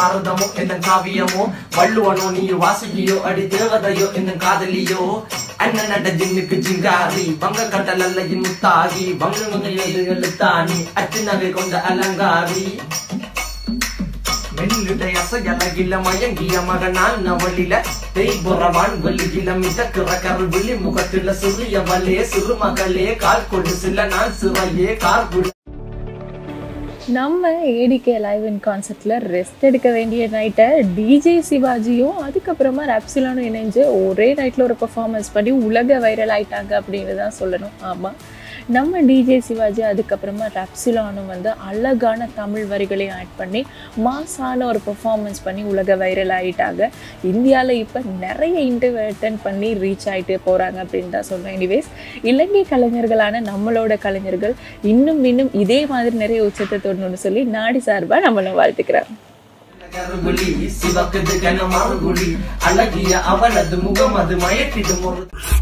பாரதமோ என்ன காவியமோ வள்ளுவனோ நீ வாசுகியோ அடி தேவதையோ என்ன காதலியோ அண்ணன் நட ஜின்னுக்கு ஜிங்காரி வங்க கடல் அல்ல முத்தாகி வங்க வங்க எழுத்தாணி அச்சு நகை கொண்ட அலங்காரி மெல்லுடைய அசையலகில மயங்கிய மகனால் நவளில தேய்புறவான் வெளியில மிதக்கிற கருவிழி முகத்தில சிறியவளே சிறுமகளே கால் கொடு சில நான் சிறையே கார்குடி நம்ம ஏடிகே லைவ் இன் கான்செப்டில் ரெஸ்ட் எடுக்க வேண்டிய நைட்டை டிஜே சிவாஜியும் அதுக்கப்புறமா ரப்சிலானும் இணைஞ்சு ஒரே நைட்டில் ஒரு பெர்ஃபார்மன்ஸ் பண்ணி உலக வைரல் ஆயிட்டாங்க அப்படின்னு தான் சொல்லணும் ஆமாம் நம்ம டிஜே சிவாஜி அதுக்கப்புறமா ரப்சிலானும் வந்து அழகான தமிழ் வரிகளையும் ஆட் பண்ணி மாசான ஒரு பெர்ஃபார்மன்ஸ் பண்ணி உலக வைரல் ஆகிட்டாங்க இந்தியாவில் இப்போ நிறைய இன்டர்வியூ அட்டன் பண்ணி ரீச் ஆகிட்டு போகிறாங்க அப்படின்னு தான் சொல்லுவேன் எனிவேஸ் இலங்கை கலைஞர்களான நம்மளோட கலைஞர்கள் இன்னும் இன்னும் இதே மாதிரி நிறைய உச்சத்தை தொடணும்னு சொல்லி நாடி சார்பாக நம்மளை வாழ்த்துக்கிறேன் கருவிழி சிவக்குது கன மறுகுழி அழகிய அவளது முகம் அது மயக்கிடும் ஒரு